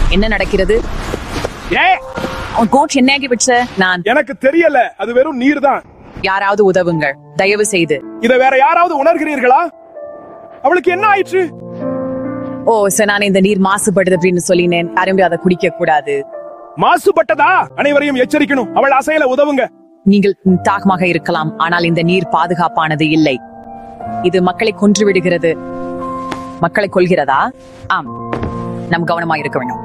என்ன நடக்கிறது ஏ உன் கோச் என்ன ஆகிவிடுச்சு நான் எனக்கு தெரியல அது வெறும் நீர் தான் யாராவது உதவுங்கள் தயவு செய்து இதை வேற யாராவது உணர்கிறீர்களா அவளுக்கு என்ன ஆயிற்று ஓ சார் நான் இந்த நீர் மாசுபடுது அப்படின்னு சொல்லினேன் யாரும் அதை குடிக்க கூடாது மாசுபட்டதா அனைவரையும் எச்சரிக்கணும் அவள் அசையில உதவுங்க நீங்கள் தாகமாக இருக்கலாம் ஆனால் இந்த நீர் பாதுகாப்பானது இல்லை இது மக்களை கொன்று விடுகிறது மக்களை கொல்கிறதா ஆம் நம் கவனமாக இருக்க வேண்டும்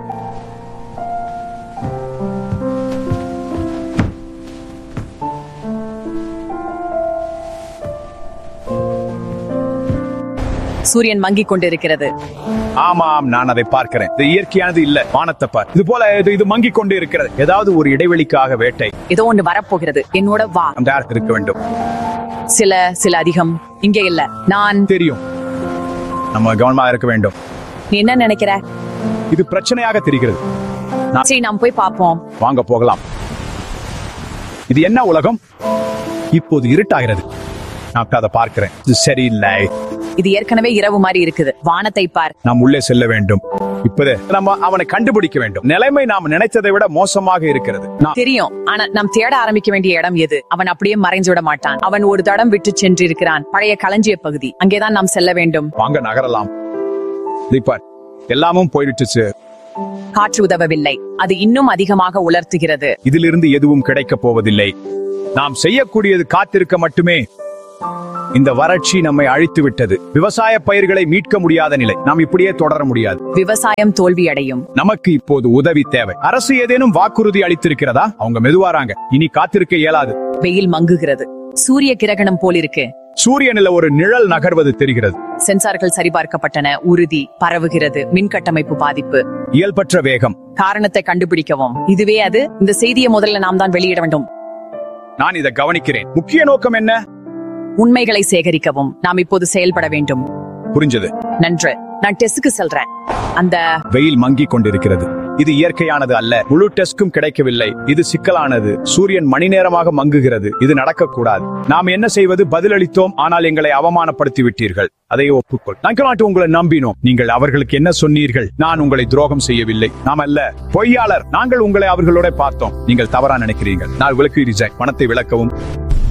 சூரியன் மங்கிக் கொண்டிருக்கிறது ஆமாம் நான் அதை பார்க்கிறேன் இது இயற்கையானது இல்ல வானத்தை பார் இது போல இது இது மங்கிக் கொண்டு இருக்கிறது ஏதாவது ஒரு இடைவெளிக்காக வேட்டை ஏதோ ஒன்று வரப்போகிறது என்னோட வா அந்த இடத்துல இருக்க வேண்டும் சில சில அதிகம் இங்கே இல்ல நான் தெரியும் நம்ம கவனமா இருக்க வேண்டும் நீ என்ன நினைக்கிற இது பிரச்சனையாக தெரிகிறது சரி நாம் போய் பார்ப்போம் வாங்க போகலாம் இது என்ன உலகம் இப்போது இருட்டாகிறது நான் அதை பார்க்கிறேன் இது சரியில்லை இது ஏற்கனவே இரவு மாதிரி இருக்குது வானத்தை பார் நாம் உள்ளே செல்ல வேண்டும் இப்போதே நம்ம அவனை கண்டுபிடிக்க வேண்டும் நிலைமை நாம் நினைத்ததை விட மோசமாக இருக்கிறது நான் தெரியும் ஆனா நாம் தேட ஆரம்பிக்க வேண்டிய இடம் எது அவன் அப்படியே மறைஞ்சு விட மாட்டான் அவன் ஒரு தடம் விட்டு சென்றிருக்கிறான் பழைய களஞ்சிய பகுதி அங்கேதான் நாம் செல்ல வேண்டும் வாங்க நகரலாம் தீபார் எல்லாமும் போயிடுச்சு காற்று உதவவில்லை அது இன்னும் அதிகமாக உலர்த்துகிறது இதிலிருந்து எதுவும் கிடைக்கப் போவதில்லை நாம் செய்யக்கூடியது காத்திருக்க மட்டுமே இந்த வறட்சி நம்மை அழித்து விட்டது விவசாய பயிர்களை மீட்க முடியாத நிலை நாம் இப்படியே தொடர முடியாது விவசாயம் தோல்வியடையும் நமக்கு இப்போது உதவி தேவை அரசு ஏதேனும் வாக்குறுதி அளித்திருக்கிறதா அவங்க மெதுவாராங்க இனி காத்திருக்க இயலாது வெயில் மங்குகிறது சூரிய கிரகணம் போல் இருக்கு சூரியனில் ஒரு நிழல் நகர்வது தெரிகிறது சென்சார்கள் சரிபார்க்கப்பட்டன உறுதி பரவுகிறது மின் கட்டமைப்பு பாதிப்பு இயல்பற்ற வேகம் காரணத்தை கண்டுபிடிக்கவும் இதுவே அது இந்த செய்தியை முதல்ல நாம் தான் வெளியிட வேண்டும் நான் இதை கவனிக்கிறேன் முக்கிய நோக்கம் என்ன உண்மைகளை சேகரிக்கவும் நாம் இப்போது செயல்பட வேண்டும் புரிஞ்சது நன்று நான் டெஸ்டுக்கு செல்றேன் அந்த வெயில் மங்கிக் கொண்டிருக்கிறது இது இயற்கையானது அல்ல முழு டெஸ்டும் கிடைக்கவில்லை இது சிக்கலானது சூரியன் மணி நேரமாக மங்குகிறது இது நடக்கக்கூடாது நாம் என்ன செய்வது பதிலளித்தோம் ஆனால் எங்களை அவமானப்படுத்தி விட்டீர்கள் அதை ஒப்புக்கொள் நாங்கள் உங்களை நம்பினோம் நீங்கள் அவர்களுக்கு என்ன சொன்னீர்கள் நான் உங்களை துரோகம் செய்யவில்லை நாம் அல்ல பொய்யாளர் நாங்கள் உங்களை அவர்களோட பார்த்தோம் நீங்கள் தவறா நினைக்கிறீர்கள் நான் விளக்கு பணத்தை விளக்கவும்